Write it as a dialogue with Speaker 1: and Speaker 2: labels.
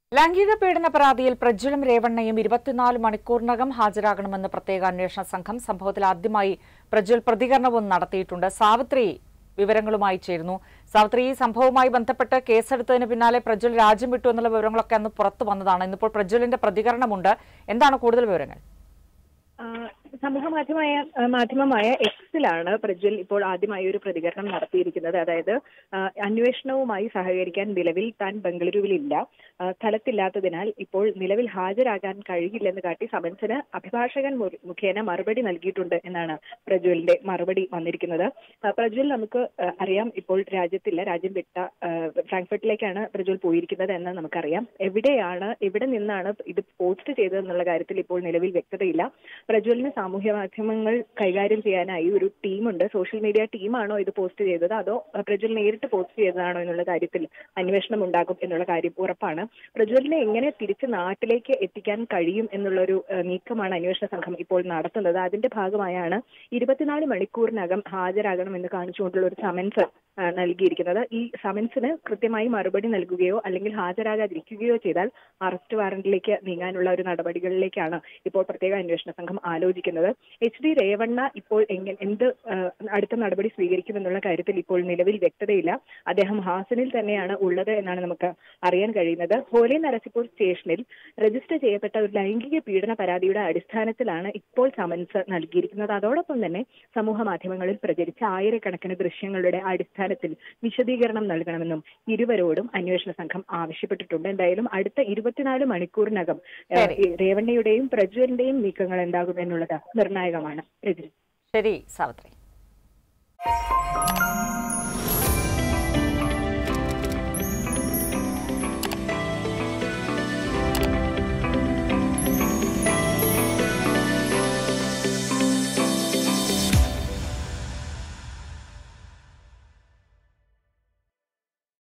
Speaker 1: ലൈംഗിക പീഡന പരാതിയിൽ പ്രജ്വലും രേവണ്ണയും ഇരുപത്തിനാല് മണിക്കൂറിനകം ഹാജരാകണമെന്ന് പ്രത്യേക അന്വേഷണ സംഘം സംഭവത്തിൽ ആദ്യമായി പ്രജ്വൽ പ്രതികരണവും നടത്തിയിട്ടുണ്ട് സാവിത്രി വിവരങ്ങളുമായി ചേരുന്നു സാവിത്രി ഈ സംഭവവുമായി ബന്ധപ്പെട്ട് കേസെടുത്തതിന് പിന്നാലെ പ്രജ്വൽ രാജ്യം വിട്ടു എന്നുള്ള വിവരങ്ങളൊക്കെ അന്ന് പുറത്തു വന്നതാണ് ഇന്നിപ്പോൾ പ്രജ്വലിന്റെ പ്രതികരണമുണ്ട് എന്താണ് കൂടുതൽ വിവരങ്ങൾ
Speaker 2: ആ, സമൂഹ മാധ്യമമായ ആ, മാധ്യമമായ എക്സിലാണ് പ്രജ്വൽ ഇപ്പോൾ ആദ്യമായി ഒരു പ്രതികരണം നടത്തിയിരിക്കുന്നത് അതായത് ആ, അന്വേഷണവുമായി സഹകരിക്കാൻ നിലവിൽ താൻ ബംഗളൂരുവിലില്ല ആ, സ്ഥലത്തില്ലാത്തതിനാൽ ഇപ്പോൾ നിലവിൽ ഹാജരാകാൻ കഴിയില്ലെന്ന് കാട്ടി സമൻസിന് അഭിഭാഷകൻ മു- മുഖേന മറുപടി നൽകിയിട്ടുണ്ട് എന്നാണ് പ്രജ്വലിന്റെ മറുപടി വന്നിരിക്കുന്നത് ആ, പ്രജ്വൽ നമുക്ക് ആ, അറിയാം ഇപ്പോൾ രാജ്യത്തില്ല രാജ്യം വിട്ട ആ, ഫ്രാങ്ക്ഫർട്ടിലേക്കാണ് പ്രജ്വൽ പോയിരിക്കുന്നത് എന്ന് നമുക്കറിയാം എവിടെയാണ് എവിടെ നിന്നാണ് ഇത് പോസ്റ്റ് ചെയ്തതെന്നുള്ള കാര്യത്തിൽ ഇപ്പോൾ നിലവിൽ വ്യക്തതയില്ല പ്രജ്വലിന് സാമൂഹ്യ മാധ്യമങ്ങൾ കൈകാര്യം ചെയ്യാനായി ഒരു ടീമുണ്ട് സോഷ്യൽ മീഡിയ ടീമാണോ ഇത് പോസ്റ്റ് ചെയ്തത് അതോ അഹ്, പ്രജ്വൽ നേരിട്ട് പോസ്റ്റ് ചെയ്തതാണോ എന്നുള്ള കാര്യത്തിൽ അന്വേഷണം ഉണ്ടാകും എന്നുള്ള കാര്യം ഉറപ്പാണ് പ്രജ്വലിനെ എങ്ങനെ തിരിച്ച് നാട്ടിലേക്ക് എത്തിക്കാൻ കഴിയും എന്നുള്ളൊരു അഹ്, നീക്കമാണ് അന്വേഷണ സംഘം ഇപ്പോൾ നടത്തുന്നത് അതിന്റെ ഭാഗമായാണ് ഇരുപത്തിനാല് മണിക്കൂറിനകം ഹാജരാകണമെന്ന് കാണിച്ചുകൊണ്ടുള്ള ഒരു സമൻസ് ആ, നൽകിയിരിക്കുന്നത് ഈ സമൻസിന് കൃത്യമായി മറുപടി നൽകുകയോ അല്ലെങ്കിൽ ഹാജരാകാതിരിക്കുകയോ ചെയ്താൽ അറസ്റ്റ് വാറന്റിലേക്ക് നീങ്ങാനുള്ള ഒരു നടപടികളിലേക്കാണ് ഇപ്പോൾ പ്രത്യേക അന്വേഷണ സംഘം ആലോചിക്കുന്നത് എച്ച് ഡി രേവണ്ണ ഇപ്പോൾ എങ്ങനെ എന്ത് ആ, അടുത്ത നടപടി സ്വീകരിക്കുമെന്നുള്ള കാര്യത്തിൽ ഇപ്പോൾ നിലവിൽ വ്യക്തതയില്ല അദ്ദേഹം ഹാസനിൽ തന്നെയാണ് ഉള്ളത് എന്നാണ് നമുക്ക് അറിയാൻ കഴിയുന്നത് ഹോലി നരസിപ്പൂർ സ്റ്റേഷനിൽ രജിസ്റ്റർ ചെയ്യപ്പെട്ട ഒരു ലൈംഗിക പീഡന പരാതിയുടെ അടിസ്ഥാനത്തിലാണ് ഇപ്പോൾ സമൻസ് നൽകിയിരിക്കുന്നത് അതോടൊപ്പം തന്നെ സമൂഹ മാധ്യമങ്ങളിൽ പ്രചരിച്ച ആയിരക്കണക്കിന് ദൃശ്യങ്ങളുടെ അടിസ്ഥാനത്തിൽ വിശദീകരണം നൽകണമെന്നും ഇരുവരോടും അന്വേഷണ സംഘം ആവശ്യപ്പെട്ടിട്ടുണ്ട് എന്തായാലും അടുത്ത ഇരുപത്തിനാല് മണിക്കൂറിനകം ഏഹ്,
Speaker 1: ശരി.
Speaker 2: ഈ രേവണ്ണയുടെയും പ്രജ്വലിന്റെയും നീക്കങ്ങൾ എന്താകും എന്നുള്ളത് നിർണായകമാണ് രജനി
Speaker 1: ശരി സാവിത്രി